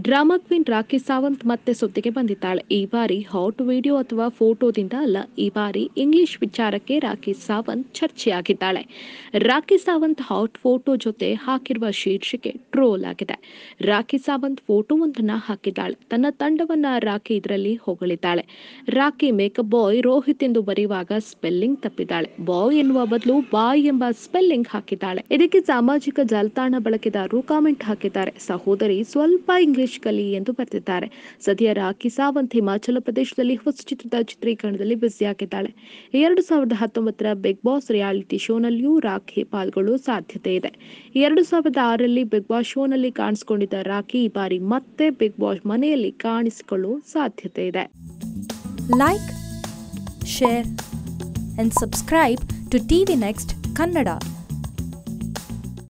Drama queen rakhi Sawant ಮತ್ತೆ ಸುದ್ದಿಗೆ ಬಂದಿದ್ದಾಳೆ ಈ ಬಾರಿ ಹಾಟ್ ವಿಡಿಯೋ ಅಥವಾ ಫೋಟೋದಿಂದ ಅಲ್ಲ ಈ ಬಾರಿ ಇಂಗ್ಲಿಷ್ ವಿಚಾರಕ್ಕೆ ರಾಖಿ ಸಾವಂತ್ ಚರ್ಚೆಯಾಗಿದ್ದಾಳೆ ರಾಖಿ ಸಾವಂತ್ ಹಾಟ್ ಫೋಟೋ ಜೊತೆ ಹಾಕಿರುವ ಶೀರ್ಷಿಕೆ ಟ್ರೋಲ್ ಆಗಿದೆ ರಾಖಿ ಸಾವಂತ್ ಫೋಟೋವೊಂದನ್ನ ಹಾಕಿದ್ದಾಳೆ ತನ್ನ ತಂಡವನ್ನ ರಾಖಿ ಇದರಲ್ಲಿ ಹೊಗಳಿದ್ದಾಳೆ ರಾಖಿ ಮೇಕಪ್ ಬಾಯ್ ರೋಹಿತ್ ಎಂದು ಬರೆಯುವಾಗ ಸ್ಪೆಲ್ಲಿಂಗ್ ತಪ್ಪಿದ್ದಾಳೆ ಬಾಯ್ ಎನ್ನುವ ಬದಲು ಬಾಯ್ ಎಂಬ ಸ್ಪೆಲ್ಲಿಂಗ್ ಹಾಕಿದ್ದಾಳೆ ಇದಕ್ಕೆ ಸಾಮಾಜಿಕ ಜಾಲತಾಣ ಬಳಕೆದಾರರು ಕಾಮೆಂಟ್ ಹಾಕಿದ್ದಾರೆ ಸಹೋದರಿ ಸ್ವಲ್ಪ ಇಂಗ್ಲಿಷ್ ಕಲಿ ಎಂದು ಬರೆದಿದ್ದಾರೆ ಸದ್ಯ ರಾಖಿ ಸಾವಂತ್ ಹಿಮಾಚಲ ಪ್ರದೇಶದಲ್ಲಿ ಹೊಸ ಚಿತ್ರದ ಚಿತ್ರೀಕರಣದಲ್ಲಿ ಬ್ಯುಸಿಯಾಗಿದ್ದಾಳೆ ಎರಡು ಸಾವಿರದ ಹತ್ತೊಂಬತ್ತರ ಬಿಗ್ ಬಾಸ್ ರಿಯಾಲಿಟಿ ಶೋನಲ್ಲಿಯೂ ರಾಖಿ ಪಾಲ್ಗೊಳ್ಳುವ ಸಾಧ್ಯತೆ ಇದೆ ಎರಡು ಸಾವಿರದ ಆರರಲ್ಲಿ ಬಿಗ್ ಬಾಸ್ ಶೋನಲ್ಲಿ ಕಾಣಿಸಿಕೊಂಡಿದ್ದ ರಾಖಿ ಈ ಬಾರಿ ಮತ್ತೆ ಬಿಗ್ ಬಾಸ್ ಮನೆಯಲ್ಲಿ ಕಾಣಿಸಿಕೊಳ್ಳುವ ಸಾಧ್ಯತೆ ಇದೆ like, share, and subscribe to TV Next Kannada.